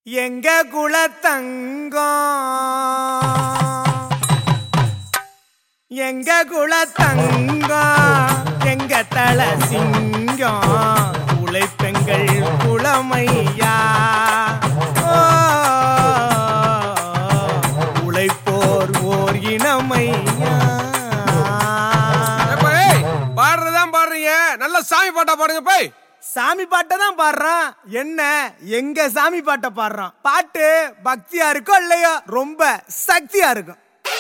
எங்க குலத்தங்கம் எங்க குலத்தங்கம் எங்க தல சிங்கம் உழைப்பெங்கள் குளமையா ஓ, உழைப்போர் ஓர் இனமையா ஏப்பா, ஏய், பாடுறதுதான் பாடுறீங்க நல்ல சாமி பாட்டா பாடுங்க போய் சாமி பாட்டை தான் பாடுறான் என்ன எங்க சாமி பாட்டை பாடுறான் பாட்டு பக்தியா இருக்கோ இல்லையோ ரொம்ப சக்தியா இருக்கும்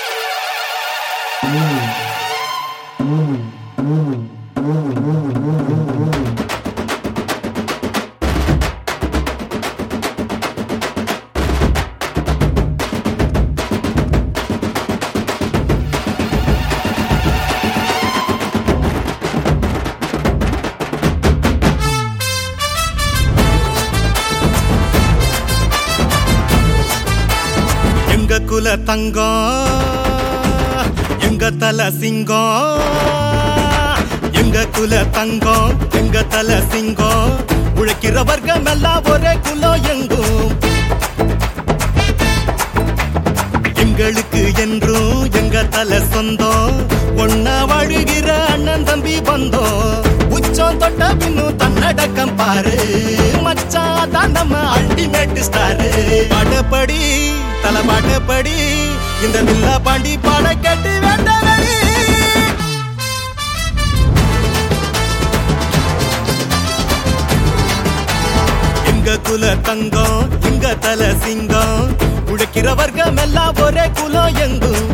எங்க குல தங்கம் எங்க தல சிங்கம் எங்க குல தங்கம் எங்க தல சிங்கம் உழைக்கிற வர்க்கம் எல்லாம் ஒரே குலம் எங்கும் எங்களுக்கு என்றும் எங்க தல சொந்தம் ஒன்னா வாழுகிற அண்ணன் தம்பி வந்தோம் உச்சம் தொட்ட பின்னும் தன்னடக்கம் பாரு மச்சான் தான் நம்ம அல்டிமேட் ஸ்டாரு பாடப்படி தல பாடப்படி இந்த வில்லா பாண்டி பாட கேட்டு வேண்டவடி எங்க குல தங்கம் எங்க தல சிங்கம் உழைக்கிற வர்க்கம் எல்லாம் ஒரே குலம் எங்கும்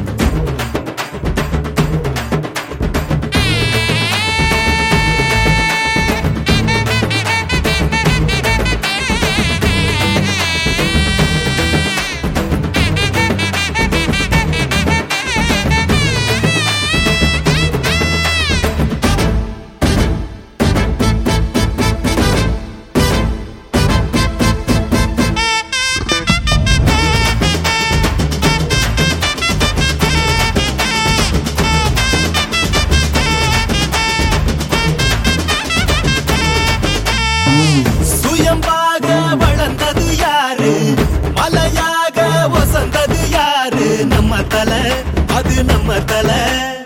சுயம்பாக வளர்ந்தது யாரு மலையாக வசந்தது யாரு நம்ம தலை அது நம்ம தலை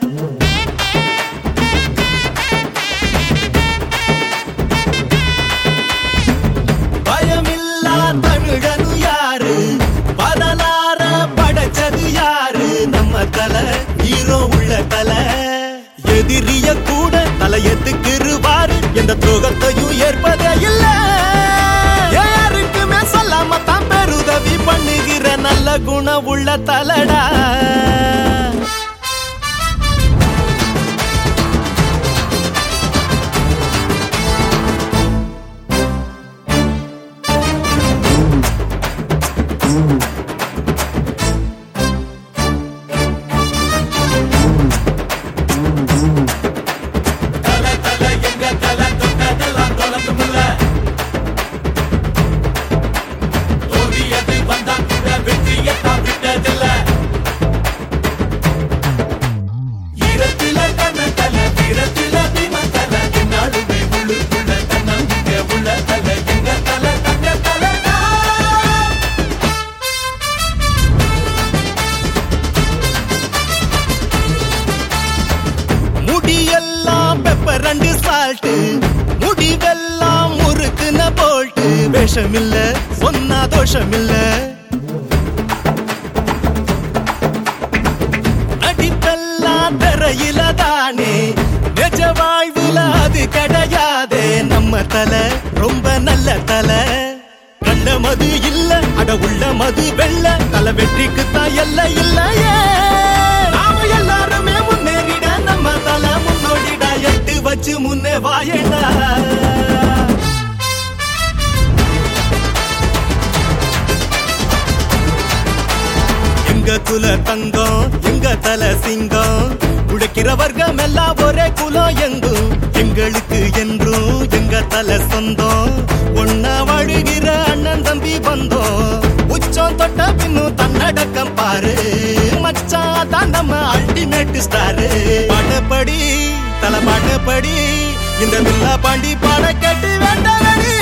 பயமில்லா தமிழனு யாரு வரலாற படைச்சது யாரு நம்ம தலை ஹீரோ உள்ள தலை எதிரிய கூட தலையத்துக்குருவாரு எந்த துரோகத்தையும் ஏற்பதே இல்ல யாருக்குமே சொல்லாம தான் பெருதவி பண்ணுகிற நல்ல குணம் உள்ள தலடா முடியெல்லாம் பெப்பர் ரெண்டு சால்ட் முடிவெல்லாம் முறுக்குன போல்ட்டு விஷமில்ல சொன்னா தோஷமில்ல நடிப்பெல்லாம் திரையில தானே நிஜ வாழ்வுல அது கிடையாதே நம்ம தலை ரொம்ப நல்ல தலை கண்ட மது இல்ல அட உள்ள மது வெள்ள தலை வெற்றிக்கு தான் எல்ல இல்லையே நாம எல்லாருமே முன்னேறிட நம்ம தலை முன்னோடிடா எட்டு வச்சு முன்னே வாயடா எங்க குல தங்கம் எங்க தல சிங்கம் உழைக்கிற வர்க்கம் எல்லாம் ஒரே குலம் எங்கும் எங்களுக்கு என்றும் எங்க தல சொந்தம் ஒன்னா வாழுகிற அண்ணன் தம்பி வந்தோம் உச்சம் தொட்ட பின்னும் தன்னடக்கம் பாரு மச்சான் தான் நம்ம அல்டிமேட் ஸ்டாரு பாடப்படி தல பாடப்படி இந்த வில்லா பாண்டி பாட கேட்டு வேண்டாம்